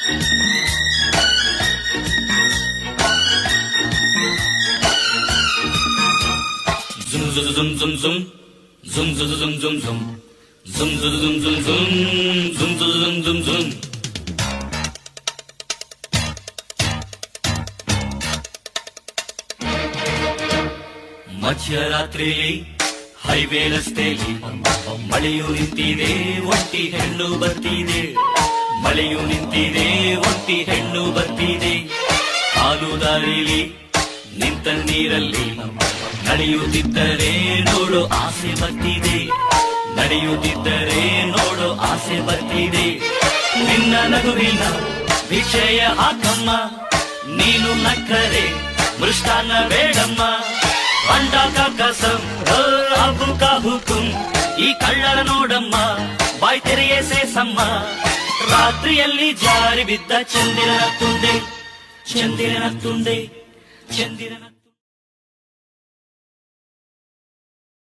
Zum zum zum zum zum zum zum zum zum zum zum zum zum zum zum zum zum zum zum ಮಧ್ಯರಾತ್ರಿಲಿ highway ರಸ್ತೆಯಲ್ಲಿ ಮಳೆಯು ನಿಂತಿದೆ ಒಂಟಿ ಹೆಣ್ಣು ಬರ್ತಿದೆ ಮಳೆಯು ನಿಂತಿದೆ ಒಂಟಿ ಹೆಣ್ಣು ಬರ್ತಿದೆ ಹಾಲು ದಾರಿಲಿ ನಿಂತ ನೀರಲ್ಲಿ ನಡೆಯುತ್ತಿದ್ದರೆ ನೋಡು ಆಸೆ ಬರ್ತಿದೆ ನಡೆಯುತ್ತಿದ್ದರೆ ನೋಡು ಆಸೆ ಬರ್ತಿದೆ ನಿನ್ನ ನಗುವಿನ ವಿಷಯ ಹಾಕಮ್ಮ ನೀನು ನಕ್ಕರೆ ಮೃಷ್ಟಾನ್ನ ಬೇಡಮ್ಮ ಅಂಡಾಕ ಕಸಂ ಅಬು ಹುಕುಂ ಈ ಕಳ್ಳರ ನೋಡಮ್ಮ ಬಾಯ್ ತೆರೆಯೇ ಸೇಸಮ್ಮ ರಾತ್ರಿಯಲ್ಲಿ ಜಾರಿ ಬಿದ್ದ ಚಂದಿರನ ತುಂಡೆ ಚಂದಿರನ ತುಂಡೆ ಚಂದಿರನ